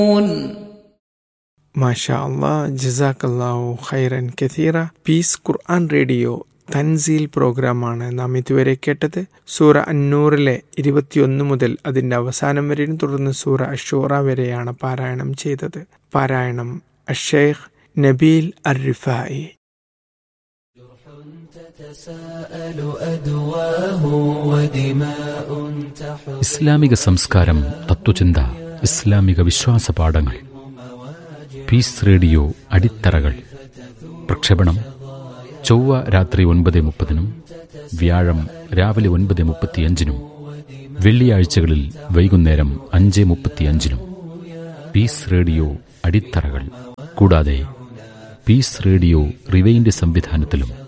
മാഷാ അള്ളാ ജസാക്കല്ലാഹു ഖൈറൻ കഥീറ പീസ് ഖുർആൻ റേഡിയോ തൻസീൽ പ്രോഗ്രാമാണ് നാം ഇതുവരെ കേട്ടത് സൂറ അന്നൂറിലെ ഇരുപത്തിയൊന്ന് മുതൽ അതിൻ്റെ അവസാനം വരെയും തുടർന്ന് സൂറ അഷൂറ വരെയാണ് പാരായണം ചെയ്തത് പാരായണം അഷേഖ് നബീൽ അർ റിഫായി ഇസ്ലാമിക സംസ്കാരം തത്വചിന്ത ഇസ്ലാമിക വിശ്വാസ പാഠങ്ങൾ പീസ് റേഡിയോ അടിത്തറകൾ പ്രക്ഷേപണം ചൊവ്വ രാത്രി ഒൻപത് മുപ്പതിനും വ്യാഴം രാവിലെ ഒൻപത് മുപ്പത്തിയഞ്ചിനും വെള്ളിയാഴ്ചകളിൽ വൈകുന്നേരം അഞ്ച് മുപ്പത്തിയഞ്ചിനും പീസ് റേഡിയോ അടിത്തറകൾ കൂടാതെ പീസ് റേഡിയോ റിവൈൻഡ് സംവിധാനത്തിലും